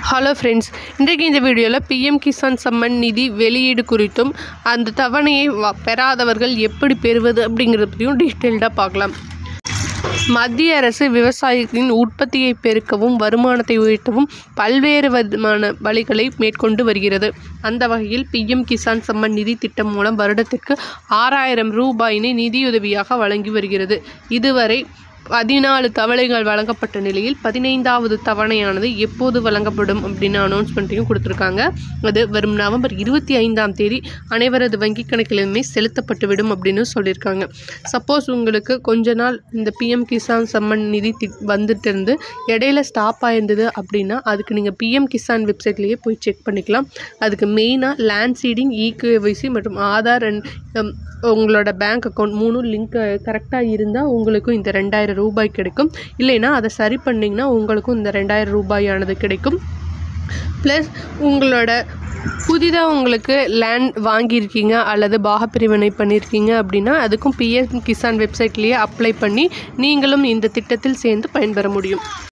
hello friends இன்றைக்கு இந்த வீடியோவில் பிஎம் கிசான் சம்மன் நிதி வெளியீடு குறித்தும் அந்த தவணையை வ- பெறாதவர்கள் எப்படி பெறுவது அப்படிங்கிறத பற்றியும் டீட்டெயில்டாக பார்க்கலாம் மத்திய அரசு விவசாயத்தின் உற்பத்தியை பெருக்கவும் வருமானத்தை உயர்த்தவும் பல்வேறு விதமான வழிகளை மேற்கொண்டு வருகிறது அந்த வகையில் பிஎம் கிசான் சம்மன் நிதி திட்டம் மூலம் வருடத்திற்கு ஆறாயிரம் ரூபாயினை நிதியுதவியாக வழங்கி வருகிறது இதுவரை பதினாலு தவணைகள் வழங்கப்பட்ட நிலையில் பதினைந்தாவது தவணையானது எப்போது வழங்கப்படும் அப்படின்னு அனௌன்ஸ்மெண்ட்டையும் கொடுத்துருக்காங்க அது வரும் நவம்பர் இருபத்தி ஐந்தாம் தேதி அனைவரது வங்கிக் கணக்கிலுமே செலுத்தப்பட்டுவிடும் அப்படின்னு சொல்லியிருக்காங்க சப்போஸ் உங்களுக்கு கொஞ்ச நாள் இந்த பிஎம் கிசான் சம்மன் நிதி தி வந்துட்டு இருந்து இடையில ஸ்டாப் ஆயிருந்தது அப்படின்னா அதுக்கு நீங்கள் பிஎம் கிசான் வெப்சைட்லேயே போய் செக் பண்ணிக்கலாம் அதுக்கு மெயினாக லேண்ட் சீடிங் இகேவைசி மற்றும் ஆதார் அண்ட் உங்களோட பேங்க் அக்கௌண்ட் மூணும் லிங்க் கரெக்டாக இருந்தால் உங்களுக்கும் இந்த ரெண்டாயிரம் ரூபாய் கிடைக்கும் இல்லைன்னா அதை சரி பண்ணிங்கன்னா உங்களுக்கும் இந்த ரெண்டாயிரம் ரூபாயானது கிடைக்கும் ப்ளஸ் உங்களோட புதிதாக உங்களுக்கு லேண்ட் வாங்கியிருக்கீங்க அல்லது பாகப்பிரிவினை பண்ணியிருக்கீங்க அப்படின்னா அதுக்கும் பிஎம் கிசான் வெப்சைட்லேயே அப்ளை பண்ணி நீங்களும் இந்த திட்டத்தில் சேர்ந்து பயன்பெற முடியும்